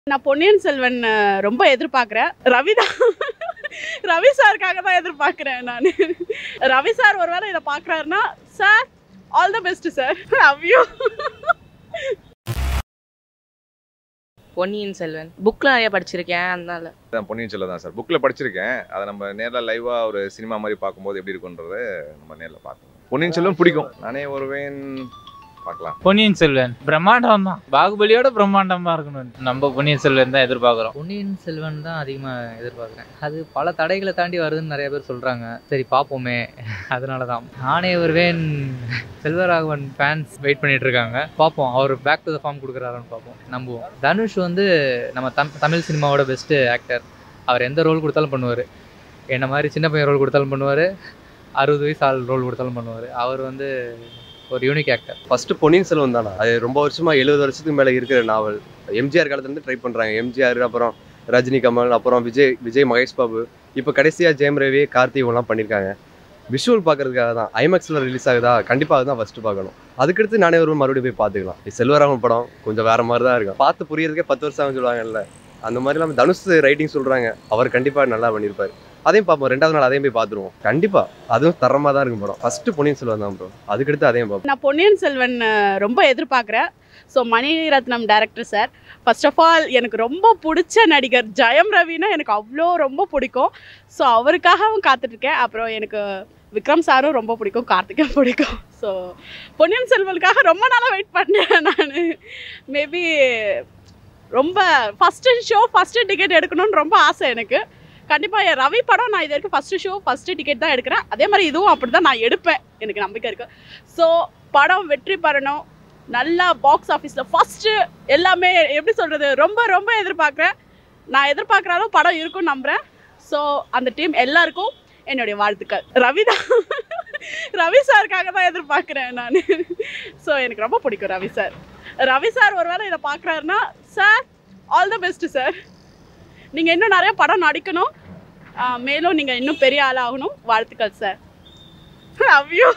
நான் பொன்னியின் செல்வன் அஹ், ரொம்ப எதிர்பார்க்குறேன் ரவி தான் ரவி சாருக்காக தான் எதிர்பார்க்குறேன் நான் ரவி சார் ஒருவேளை இதை பார்க்குறாருன்னா sir all the best sir love you Ponniyin Selvan புக்கில் நிறைய படிச்சிருக்கேன் அதனால தான் பொன்னியின் செல்வன் தான் சார் புக்கில் படிச்சிருக்கேன் அதை நம்ம நேரில் லைவாக ஒரு சினிமா மாதிரி பார்க்கும்போது எப்படி இருக்குன்றத நம்ம நேரில் பார்க்கணும் பொன்னியின் செல்வன் பிடிக்கும் நானே ஒருவேன் பார்க்கலாம் பொன்னியின் செல்வன் பிரம்மாண்டம் தான் பாகுபலியோட பிரம்மாண்டமா இருக்கணும் நம்ம பொன்னியின் செல்வன் தான் எதிர்பார்க்கிறோம் பொன்னியின் செல்வன் தான் அதிகமாக எதிர்பார்க்குறேன் அது பல தடைகளை தாண்டி வருதுன்னு நிறைய பேர் சொல்கிறாங்க சரி பார்ப்போமே அதனால தான் நானே வருவேன் செல்வராகவன் ஃபேன்ஸ் வெயிட் பண்ணிட்டு இருக்காங்க பார்ப்போம் அவர் பேக் டு த ஃபார்ம் கொடுக்குறாருன்னு பார்ப்போம் நம்புவோம் தனுஷ் வந்து நம்ம தம் தமிழ் சினிமாவோட பெஸ்ட்டு ஆக்டர் அவர் எந்த ரோல் கொடுத்தாலும் பண்ணுவார் என்ன மாதிரி சின்ன பையன் ரோல் கொடுத்தாலும் பண்ணுவார் அறுபது வயசு ஆள் ரோல் கொடுத்தாலும் பண்ணுவார் அவர் வந்து ஒரு unique actor first Ponniyin Selvan தானா அது ரொம்ப வருஷமா எழுபது வருஷத்துக்கு மேல இருக்கிற நாவல் எம்ஜிஆர் காலத்துல இருந்து ட்ரை பண்றாங்க எம்ஜிஆர் அப்புறம் ரஜினி கமல் அப்புறம் விஜய் விஜய் மகேஷ் பாபு இப்போ கடைசியா ஜெயம் ரவி கார்த்தி இவங்கலாம் பண்ணியிருக்காங்க விஷுவல் பார்க்கறதுக்காக தான் ஐமேக்ஸில் ரிலீஸ் ஆகுதா கண்டிப்பாக அதுதான் ஃபர்ஸ்ட் பார்க்கணும் அதுக்கடுத்து நானே ஒரு மறுபடியும் போய் பார்த்துக்கலாம் இது செல்வராமன் படம் கொஞ்சம் வேற மாதிரி தான் இருக்கும் பார்த்து புரியறதுக்கே பத்து வருஷம் ஆகும் சொல்லுவாங்கல்ல அந்த மாதிரி இல்லாமல் தனுஷ் ரைட்டிங் சொல்றாங்க அவர் கண்டிப்பாக நல்லா பண்ணியிருப்பாரு அதையும் பார்ப்போம் ரெண்டாவது நாள் அதையும் போய் பார்த்துருவோம் கண்டிப்பா அதுவும் தரமாக தான் இருக்கும் படம் ஃபர்ஸ்ட் பொன்னியின் செல்வன் தான் ப்ரோ அதுக்கடுத்து அதையும் பார்ப்போம் நான் பொன்னியின் செல்வன் அஹ், ரொம்ப எதிர்பார்க்குறேன் so Mani Ratnam director sir first of all எனக்கு ரொம்ப பிடிச்ச நடிகர் ஜெயம் ரவினா எனக்கு அவ்வளோ ரொம்ப பிடிக்கும் ஸோ அவருக்காகவும் காத்துட்ருக்கேன் அப்புறம் எனக்கு விக்ரம் சாரும் ரொம்ப பிடிக்கும் கார்த்திக்கும் பிடிக்கும் ஸோ பொன்னியின் செல்வனுக்காக ரொம்ப நாளாக வெயிட் பண்ணேன் நான் மேபி ரொம்ப ஃபஸ்ட்டு ஷோ ஃபஸ்ட்டு டிக்கெட் எடுக்கணும்னு ரொம்ப ஆசை எனக்கு கண்டிப்பாக என் ரவி படம் நான் இது வரைக்கும் ஃபஸ்ட்டு ஷோ ஃபஸ்ட்டு டிக்கெட் தான் எடுக்கிறேன் அதே மாதிரி இதுவும் அப்படி தான் நான் எடுப்பேன் எனக்கு நம்பிக்கை இருக்குது ஸோ படம் வெற்றி பெறணும் நல்லா பாக்ஸ் ஆஃபீஸில் ஃபஸ்ட்டு எல்லாமே எப்படி சொல்கிறது ரொம்ப ரொம்ப எதிர்பார்க்குறேன் நான் எதிர்பார்க்குற அளவு படம் இருக்கும்னு நம்புகிறேன் ஸோ அந்த டீம் எல்லாருக்கும் என்னுடைய வாழ்த்துக்கள் ரவி தான் ரவி சாருக்காக தான் எதிர்பார்க்குறேன் நான் ஸோ எனக்கு ரொம்ப பிடிக்கும் ரவி சார் ரவி சார் ஒருவேளை இதை பார்க்குறாருன்னா sir all the best sir நீங்கள் இன்னும் நிறைய படம் நடிக்கணும் ஆஹ் மேலும் நீங்கள் இன்னும் பெரிய ஆளாகணும் வாழ்த்துக்கள் sir love you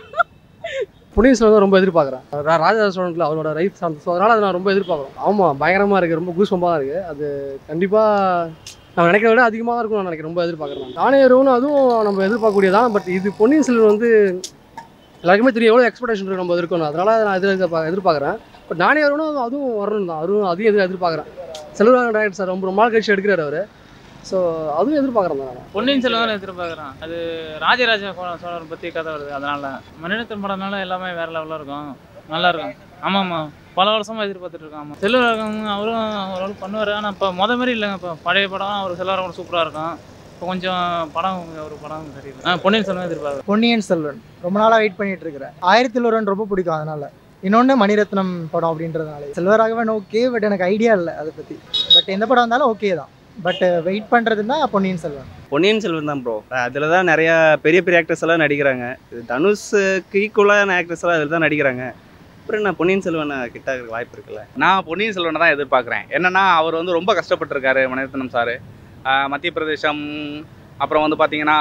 Ponniyin Selvan தான் ரொம்ப எதிர்பார்க்குறேன் ரா- ராஜராஜ சோழனுக்குள்ள அவரோட ரைட் சார்ந்த ஸோ அதனால் அதை நான் ரொம்ப எதிர்பார்க்குறேன் ஆமாம் பயங்கரமாக இருக்குது ரொம்ப கூஸ்பம்பாக தான் இருக்குது அது கண்டிப்பாக நம்ம நினைக்கிறத விட அதிகமாக இருக்கும் நான் நினைக்கிறேன் ரொம்ப எதிர்பார்க்குறேன் நான். நானே வருவோம்னு அதுவும் நம்ம எதிர்பார்க்கக்கூடியதான் பட் இது பொன்னியின் செல்வன் வந்து எல்லாருக்குமே தெரியும் எவ்வளோ எக்ஸ்பெக்டேஷன் இருக்கு நம்ம இருக்கணும் அதனால் நான் எதிர் எதிர்பா- எதிர்பார்க்குறேன் பட் நானே வருவோம்னா அதுவும் வரணும் தான் அதுவும் அதையும் எதிர் எதிர்பார்க்குறேன் செல்வராகவன் டைரக்டர் சார் ரொம்ப ரொம்ப நாள் கழிச்சு எடுக்கிறார் அவர் ஸோ அதுவும் எதிர்பார்க்குறேன் தான் நான் பொன்னியின் செல்வன் தான் எதிர்பார்க்குறான் அது ராஜராஜ சோழ- சோழர் பற்றி கதை வருது அதனால மணிரத்னம் படம்னால எல்லாமே வேற லெவலில் இருக்கும் நல்லா இருக்கும் ஆமாம் ஆமாம் பல வருஷமா எதிர்பார்த்துட்டு இருக்கோம் ஆமாம் செல்வரகம் அவரும் ஓரளவு பண்ணுவார் ஆனால் இப்போ முத மாதிரி இல்லைங்க இப்போ பழைய படம் அவர் செல்வரகம் சூப்பராக இருக்கும் இப்போ கொஞ்சம் படம் ஒரு படம் சரியில்லை ஆ பொன்னியின் செல்வன் எதிர்பார்க்குறேன் பொன்னியின் செல்வன் ரொம்ப நாளாக வெயிட் பண்ணிட்டு இருக்கிறேன் ஆயிரத்தில் ஒருவன் ரொம்ப பிடிக்கும் அதனால இன்னொன்று மணிரத்னம் படம் அப்படின்றதுனால செல்வராகவன் ஓகே பட் எனக்கு ஐடியா இல்லை அதை பற்றி பட் எந்த படம் வந்தாலும் ஓகே தான் பட் வெயிட் பண்ணுறதுன்னா பொன்னியின் செல்வன் பொன்னியின் செல்வன் தான் ப்ரோ அதில் தான் நிறையா பெரிய பெரிய ஆக்டர்ஸ் எல்லாம் நடிக்கிறாங்க இது தனுஷுக்கு ஈக்குவலான ஆக்டர்ஸ் எல்லாம் அதில் தான் நடிக்கிறாங்க அப்புறம் நான் பொன்னியின் செல்வன் கிட்ட இருக்க வாய்ப்பு இருக்குல்ல நான் பொன்னியின் செல்வனை தான் எதிர்பார்க்குறேன் என்னன்னா அவர் வந்து ரொம்ப கஷ்டப்பட்டிருக்காரு மணிரத்னம் சார் மத்திய பிரதேசம் அப்புறம் வந்து பார்த்தீங்கன்னா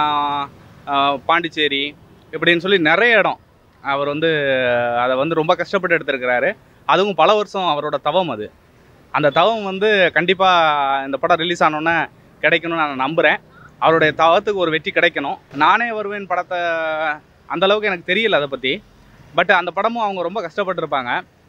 ஆஹ், பாண்டிச்சேரி இப்படின்னு சொல்லி நிறைய இடம் அவர் வந்து அதை வந்து ரொம்ப கஷ்டப்பட்டு எடுத்திருக்கிறாரு அதுவும் பல வருஷம் அவரோட தவம் அது அந்த தவம் வந்து கண்டிப்பாக இந்த படம் ரிலீஸ் ஆனோன்னே கிடைக்கணும்னு நான் நம்புகிறேன் அவருடைய தவத்துக்கு ஒரு வெற்றி கிடைக்கணும் நானே வருவேன் படத்தை அந்த அளவுக்கு எனக்கு தெரியல அதை பற்றி பட் அந்த படமும் அவங்க ரொம்ப கஷ்டப்பட்டிருப்பாங்க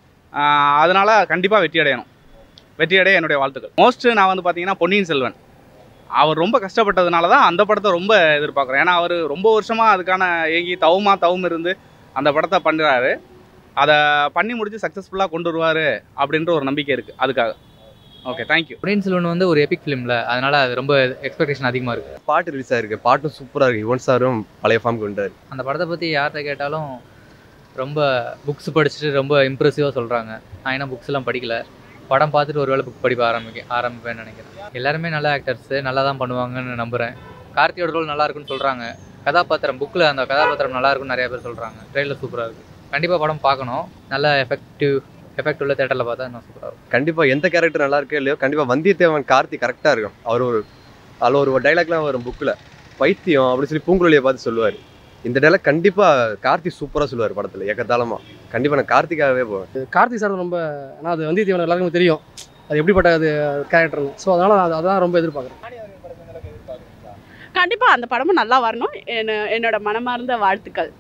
ஆஹ் அதனால கண்டிப்பாக வெற்றி அடையணும் வெற்றி அடைய என்னுடைய வாழ்த்துக்கள் மோஸ்ட் நான் வந்து பார்த்தீங்கன்னா பொன்னியின் செல்வன் அவர் ரொம்ப கஷ்டப்பட்டதுனால தான் அந்த படத்தை ரொம்ப எதிர்பார்க்குறேன் ஏன்னா அவர் ரொம்ப வருஷமாக அதுக்கான ஏங்கி தவமா தவம் இருந்து அந்த படத்தை பண்ணுறாரு அதை பண்ணி முடிச்சு சக்ஸஸ்ஃபுல்லாக கொண்டு வருவார் அப்படின்ற ஒரு நம்பிக்கை இருக்குது அதுக்காக ஓகே தேங்க்யூ பொன்னியின் செல்வன் வந்து ஒரு எபிக் ஃபிலிமில் அதனால அது ரொம்ப எக்ஸ்பெக்டேஷன் அதிகமாக இருக்குது பாட்டு ரிலீஸ் ஆயிருக்கு பாட்டும் சூப்பராக இருக்கு யுவன் சாரும் பழைய ஃபார்முக்கு வந்துட்டார் அந்த படத்தை பற்றி யார்கிட்ட கேட்டாலும் ரொம்ப புக்ஸ் படிச்சுட்டு ரொம்ப இம்ப்ரெசிவாக சொல்கிறாங்க நான் என்ன புக்ஸ்லாம் படிக்கல படம் பார்த்துட்டு ஒரு வேளை புக் படிக்க ஆரம்பிக்க ஆரம்பிப்பேன்னு நினைக்கிறேன் எல்லாருமே நல்ல ஆக்டர்ஸு நல்லா தான் பண்ணுவாங்கன்னு நம்புகிறேன் கார்த்தியோட ரோல் நல்லா இருக்குன்னு சொல்கிறாங்க கதாபாத்திரம் புக்கில் அந்த கதாபாத்திரம் நல்லா இருக்குன்னு நிறைய பேர் சொல்கிறாங்க ட்ரெயிலர் சூப்பராக இருக்குது கண்டிப்பாக படம் பார்க்கணும் நல்ல எஃபெக்டிவ் எஃபெக்ட் உள்ள தேட்டரில் பார்த்தா இன்னும் சூப்பராக இருக்கும் கண்டிப்பா எந்த கேரக்டர் நல்லா இருக்கோ இல்லையோ கண்டிப்பா வந்தியத்தேவன் கார்த்தி கரெக்டா இருக்கும் அவர் ஒரு அதில் ஒரு டைலாக்லாம் வரும் புக்கில் பைத்தியம் அப்படின்னு சொல்லி பூங்குழலியை பார்த்து சொல்லுவார் இந்த டைலாக் கண்டிப்பா கார்த்தி சூப்பரா சொல்லுவார் படத்துல ஏக்கத்தாளமா கண்டிப்பா நான் கார்த்திகாவே போவேன் கார்த்திக் சார் ரொம்ப ஏன்னா அது வந்தியத்தேவன் எல்லாருக்குமே தெரியும் அது எப்படிப்பட்ட அது கேரக்டர்னு ஸோ அதனால் நான் அதான் ரொம்ப எதிர்பார்க்குறேன் கண்டிப்பாக அந்த படமும் நல்லா வரணும் என்ன என்னோட மனமார்ந்த வாழ்த்துக்கள்